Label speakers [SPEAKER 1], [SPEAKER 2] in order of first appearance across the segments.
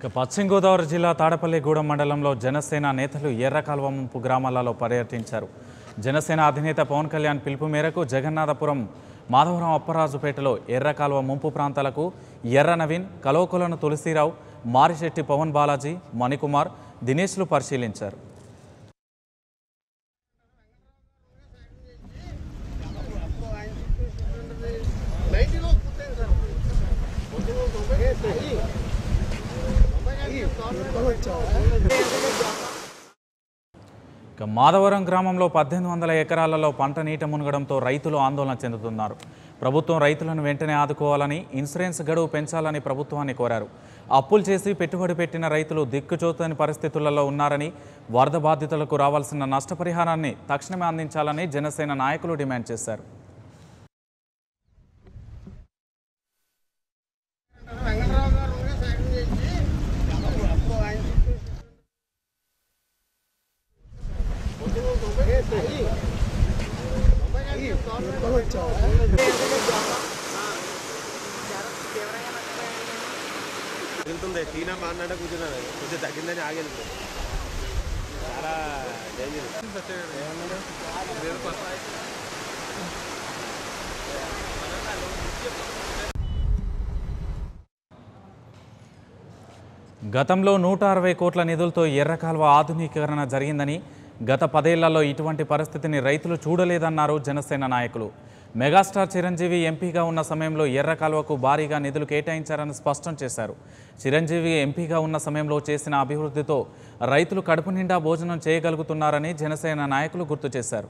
[SPEAKER 1] ఇక పశ్చిమ గోదావరి జిల్లా తాడపల్లిగూడెం మండలంలో జనసేన నేతలు ఎర్రకాల్వ ముంపు గ్రామాలలో పర్యటించారు జనసేన అధినేత పవన్ కళ్యాణ్ పిలుపు మేరకు జగన్నాథపురం మాధవరం అప్పరాజుపేటలో ఎర్రకాల్వ ముంపు ప్రాంతాలకు ఎర్ర నవీన్ కలోకులను తులసిరావు మారిశెట్టి పవన్ బాలాజీ మణికుమార్ దినేష్లు పరిశీలించారు ఇక మాధవరం గ్రామంలో పద్దెనిమిది వందల ఎకరాలలో పంట నీట మునగడంతో రైతులు ఆందోళన చెందుతున్నారు ప్రభుత్వం రైతులను వెంటనే ఆదుకోవాలని ఇన్సూరెన్స్ గడువు పెంచాలని ప్రభుత్వాన్ని కోరారు అప్పులు చేసి పెట్టుబడి పెట్టిన రైతులు దిక్కుచోతని పరిస్థితులలో ఉన్నారని వరద బాధితులకు రావాల్సిన నష్టపరిహారాన్ని తక్షణమే అందించాలని జనసేన నాయకులు డిమాండ్ చేశారు
[SPEAKER 2] వెంకటరావు గారు ఉండే సేకరణ చేసి అప్పుడు ఆయన
[SPEAKER 3] వెళ్తుంది తీనా మాట్లాడ కూర్చున్నాను కొంచెం తగ్గిందని ఆగింది చాలా డేంజర్
[SPEAKER 1] గతంలో నూట అరవై కోట్ల నిధులతో ఎర్రకాల్వ ఆధునీకరణ జరిగిందని గత పదేళ్లలో ఇటువంటి పరిస్థితిని రైతులు చూడలేదన్నారు జనసేన నాయకులు మెగాస్టార్ చిరంజీవి ఎంపీగా ఉన్న సమయంలో ఎర్రకాల్వకు భారీగా నిధులు కేటాయించారని స్పష్టం చేశారు చిరంజీవి ఎంపీగా ఉన్న సమయంలో చేసిన అభివృద్ధితో రైతులు కడుపు నిండా భోజనం చేయగలుగుతున్నారని జనసేన నాయకులు గుర్తు చేశారు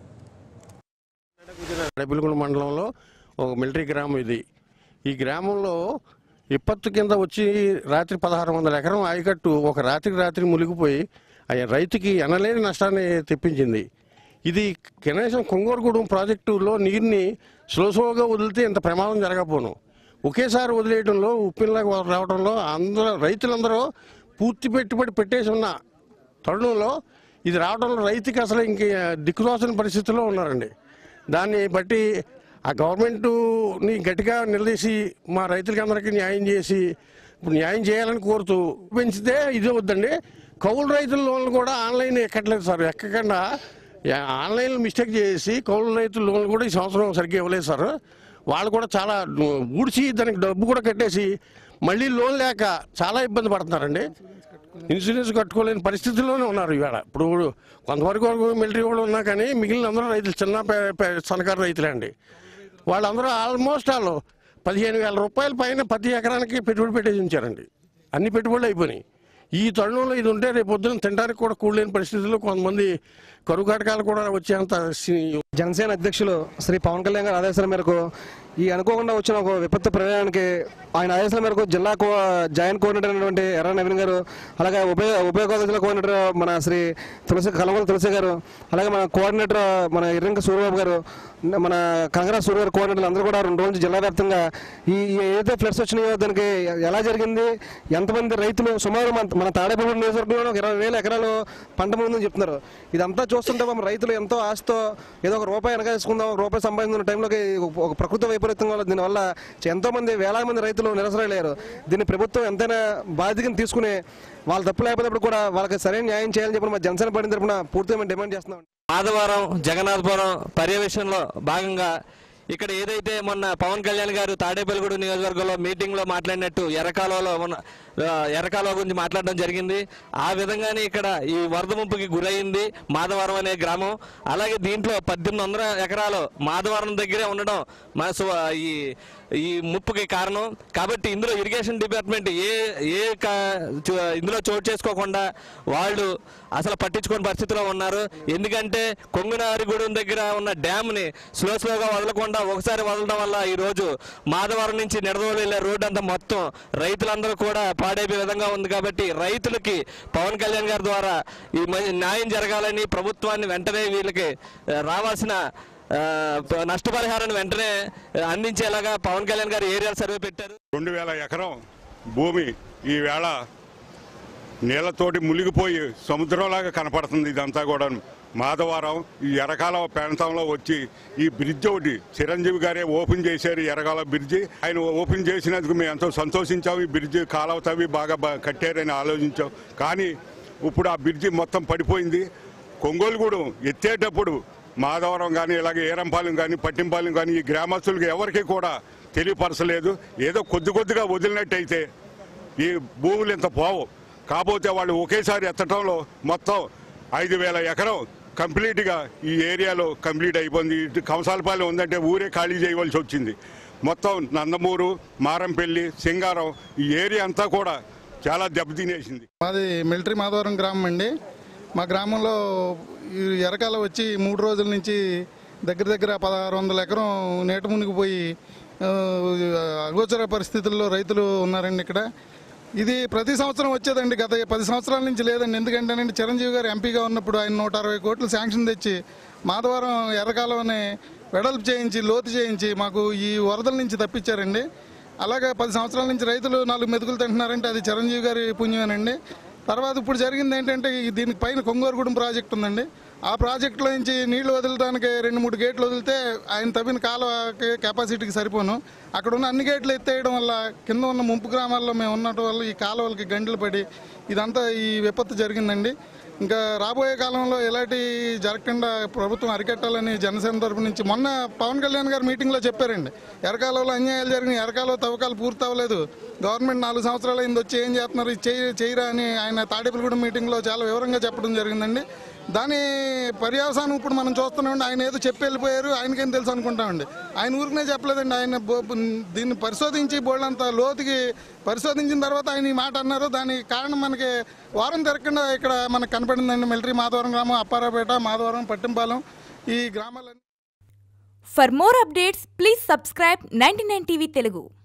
[SPEAKER 4] అడపిలగుండ మండలంలో ఒక మిలిటరీ గ్రామం ఇది ఈ గ్రామంలో విపత్తు కింద వచ్చి రాత్రి పదహారు వందల ఎకరం ఆయకట్టు ఒక రాత్రికి రాత్రి మునిగిపోయి ఆ రైతుకి ఎనలేని నష్టాన్ని తెప్పించింది ఇది కనీసం కొంగోరుగూడెం ప్రాజెక్టులో నీరుని స్లో స్లోగా వదిలితే ఇంత ప్రమాదం జరగకపోను ఒకేసారి వదిలేయడంలో ఉప్పిల్లాగా రావడంలో అందరూ రైతులందరూ పూర్తి పెట్టుబడి పెట్టేసి ఉన్న తరుణంలో ఇది రావడంలో రైతుకి అసలు ఇంక దిక్కుదోచని పరిస్థితుల్లో ఉన్నారండి దాన్ని బట్టి ఆ గవర్నమెంట్ని గట్టిగా నిలదీసి మా రైతులకి అందరికీ న్యాయం చేసి ఇప్పుడు న్యాయం చేయాలని కోరుతూ పెంచితే ఇదే వద్దండి కౌలు రైతుల లోన్లు కూడా ఆన్లైన్ ఎక్కట్లేదు సార్ ఎక్కకుండా యా- ఆన్లైన్లో మిస్టేక్ చేసి కౌలు రైతుల లోన్లు కూడా ఈ సంవత్సరం సరిగ్గా ఇవ్వలేదు సార్ వాళ్ళు కూడా చాలా ఊడ్చి దానికి డబ్బు కూడా కట్టేసి మళ్ళీ లోన్ లేక చాలా ఇబ్బంది పడుతున్నారండి ఇన్సూరెన్స్ కట్టుకోలేని పరిస్థితుల్లోనే ఉన్నారు ఇవాళ ఇప్పుడు కొంతవరకు వరకు మిలిటరీ వాళ్ళు ఉన్నా కానీ మిగిలిన అందరూ రైతులు చిన్న పే- పే- సన్నకారు రైతులే అండి వాళ్ళందరూ ఆల్మోస్ట్ వాళ్ళు పదిహేను వేల రూపాయల పైన ప్రతి ఎకరానికి పెట్టుబడి పెట్టేసి ఉంచారండి అన్ని పెట్టుబడులు అయిపోయినాయి ఈ తరుణంలో ఇది ఉంటే రేపు పొద్దున తినడానికి కూడా కూడలేని పరిస్థితుల్లో కొంతమంది కరువు కాటకాలు కూడా వచ్చేంత సి-
[SPEAKER 5] జనసేన అధ్యక్షులు శ్రీ పవన్ కళ్యాణ్ గారి ఆదేశాల మేరకు ఈ అనుకోకుండా వచ్చిన ఒక విపత్తు ప్రయాణానికి ఆయన ఆదేశాల మేరకు జిల్లా కో జాయింట్ కోఆర్డినేటర్ అయినటువంటి ఎర్ర నవీన్ గారు అలాగే ఉభయ ఉభయ గోదావరి జిల్లా కోఆర్డినేటర్ మన శ్రీ తులసి కలవల తులసి గారు అలాగే మన కోఆర్డినేటర్ మన ఇర్రంక సూర్యబాబు గారు మన కంగరా సూర్య గారు కోఆర్డినేటర్లు అందరూ కూడా రెండు రోజులు జిల్లా వ్యాప్తంగా ఈ ఈ ఏదైతే ఫ్లడ్స్ వచ్చినాయో దానికి ఎలా జరిగింది ఎంతమంది రైతులు సుమారు మన మన తాడేపల్లి నియోజకవర్గంలో ఒక ఇరవై వేల ఎకరాలు పంట ముందని చెప్తున్నారు ఇదంతా చూస్తుంటే పాపం రైతులు ఎంతో ఆశతో ఏదో ఒక రూపాయి వెనక వేసుకుందాం ఒక రూపాయి సంపాదించిన టైంలోకి ఒక ప్రకృతి వైపరీత్యం వల్ల దీనివల్ల ఎంతో మంది వేలాది మంది రైతులు నిరసరయ్యారు దీన్ని ప్రభుత్వం ఎంతైనా బాధ్యతను తీసుకుని వాళ్ళ తప్పు లేకపోతే కూడా వాళ్ళకి సరైన న్యాయం చేయాలని చెప్పి మా జనసేన పార్టీ తరపున పూర్తిగా మేము డిమాండ్ చేస్తున్నాం
[SPEAKER 6] ఆదివారం జగన్నాథపురం పర్యవేక్షణలో భాగంగా ఇక్కడ ఏదైతే మొన్న పవన్ కళ్యాణ్ గారు తాడేపల్లిగూడు నియోజకవర్గంలో మీటింగ్లో మాట్లాడినట్టు ఎర్రకాలువలో ఉన్న ఆ, ఎర్రకాలువ గురించి మాట్లాడడం జరిగింది ఆ విధంగానే ఇక్కడ ఈ వరద ముంపుకి గురైంది మాధవరం అనే గ్రామం అలాగే దీంట్లో పద్దెనిమిది వందల ఎకరాలు మాధవరం దగ్గరే ఉండడం మన సు- ఈ ఈ ముప్పుకి కారణం కాబట్టి ఇందులో ఇరిగేషన్ డిపార్ట్మెంట్ ఏ ఏ కా- చు- ఇందులో చోటు చేసుకోకుండా వాళ్ళు అసలు పట్టించుకోని పరిస్థితిలో ఉన్నారు ఎందుకంటే కొంగునారిగూడెం దగ్గర ఉన్న డ్యామ్ని స్లో స్లోగా వదలకుండా ఒకసారి వదలడం వల్ల ఈ రోజు మాధవరం నుంచి నిడదవోలు వెళ్ళే రోడ్డు అంతా మొత్తం రైతులందరూ కూడా పాడైపోయే విధంగా ఉంది కాబట్టి రైతులకి పవన్ కళ్యాణ్ గారి ద్వారా ఈ మ- న్యాయం జరగాలని ప్రభుత్వాన్ని వెంటనే వీళ్ళకి ఆ, రావాల్సిన ఆ, ప- నష్టపరిహారాన్ని వెంటనే ఆ, అందించేలాగా పవన్ కళ్యాణ్ గారు ఏరియా సర్వే పెట్టారు
[SPEAKER 7] రెండు వేల ఎకరం భూమి ఈవేళ నీళ్లతోటి మునిగిపోయి సముద్రంలాగా కనపడుతుంది ఇదంతా కూడా మాధవరం ఈ ఎరకాల ప్రాంతంలో వచ్చి ఈ బ్రిడ్జ్ ఒకటి చిరంజీవి గారే ఓపెన్ చేశారు ఎరకాల బ్రిడ్జి ఆయన ఓపెన్ చేసినందుకు మేము ఎంతో సంతోషించాం ఈ బ్రిడ్జ్ కాలువ తవ్వి బాగా బా- కట్టారని ఆలోచించాం కానీ ఇప్పుడు ఆ బ్రిడ్జి మొత్తం పడిపోయింది కొంగోలుగూడెం ఎత్తేటప్పుడు మాధవరం కానీ ఇలాగే ఏరంపాలెం కానీ పట్టింపాలెం కానీ ఈ గ్రామస్తులకు ఎవరికి కూడా తెలియపరచలేదు ఏదో కొద్ది కొద్దిగా వదిలినట్టయితే ఈ భూములు ఇంత పోవు కాకపోతే వాళ్ళు ఒకేసారి ఎత్తటంలో మొత్తం ఐదు వేల ఎకరం కంప్లీట్గా ఈ ఏరియాలో కంప్లీట్ అయిపోయింది ఇటు కంసాలపాలెం ఉందంటే ఊరే ఖాళీ చేయవలసి వచ్చింది మొత్తం నందమూరు మారంపల్లి సింగారం ఈ ఏరియా అంతా కూడా చాలా దెబ్బతినేసింది
[SPEAKER 8] మాది మిలిటరీ మాధవరం గ్రామం అండి మా గ్రామంలో ఈ ఎరకాల వచ్చి మూడు రోజుల నుంచి దగ్గర దగ్గర పదహారు వందల ఎకరం నీట మునిగిపోయి ఆ, అగోచర పరిస్థితుల్లో రైతులు ఉన్నారండి ఇక్కడ ఇది ప్రతి సంవత్సరం వచ్చేదండి గత పది సంవత్సరాల నుంచి లేదండి ఎందుకంటేనండి చిరంజీవి గారు ఎంపీగా ఉన్నప్పుడు ఆయన నూట అరవై కోట్లు శాంక్షన్ తెచ్చి మాధవరం ఎర్రకాలంని వెడల్పు చేయించి లోతు చేయించి మాకు ఈ వరదల నుంచి తప్పించారండి అలాగే పది సంవత్సరాల నుంచి రైతులు నాలుగు మెతుకులు తింటున్నారంటే అది చిరంజీవి గారి పుణ్యమేనండి తర్వాత ఇప్పుడు జరిగింది ఏంటంటే ఈ దీనికి పైన కొంగోరుగూడెం ప్రాజెక్ట్ ఉందండి ఆ ప్రాజెక్టులో నుంచి నీళ్లు వదలడానికి రెండు మూడు గేట్లు వదిలితే ఆయన తవ్విన కాలువకి కెపాసిటీకి సరిపోను అక్కడ ఉన్న అన్ని గేట్లు ఎత్తేయడం వల్ల కింద ఉన్న ముంపు గ్రామాల్లో మేము ఉండటం వల్ల ఈ కాలువలకి గంటలు పడి ఇదంతా ఈ విపత్తు జరిగిందండి ఇంకా రాబోయే కాలంలో ఎలాంటి జరగకుండా ప్రభుత్వం అరికట్టాలని జనసేన తరపు నుంచి మొన్న పవన్ కళ్యాణ్ గారు మీటింగ్లో చెప్పారండి ఎరకాలంలో అన్యాయాలు జరిగినాయి ఎరకాలో తవ్వకాలు పూర్తి అవ్వలేదు గవర్నమెంట్ నాలుగు సంవత్సరాలు అయింది వచ్చి ఏం చేస్తున్నారు ఇది చేయ చేయరా అని ఆయన తాడేపల్లిగూడెం మీటింగ్లో చాలా వివరంగా చెప్పడం జరిగిందండి దాని పర్యవసానం ఇప్పుడు మనం చూస్తున్నామండి ఆయన ఏదో చెప్పి వెళ్ళిపోయారు ఆయనకేం తెలుసు అనుకుంటామండి ఆయన ఊరికనే చెప్పలేదండి ఆయన బో- దీన్ని పరిశోధించి బోళ్ళంత లోతుకి పరిశోధించిన తర్వాత ఆయన ఈ మాట అన్నారు దానికి కారణం మనకి వారం తిరగకుండా ఇక్కడ మనకు కనపడిందండి మిలిటరీ మాధవరం గ్రామం అప్పారాపేట మాధవరం పట్టింపాలెం ఈ గ్రామాలన్నీ
[SPEAKER 9] For more updates, please subscribe 99 TV Telugu.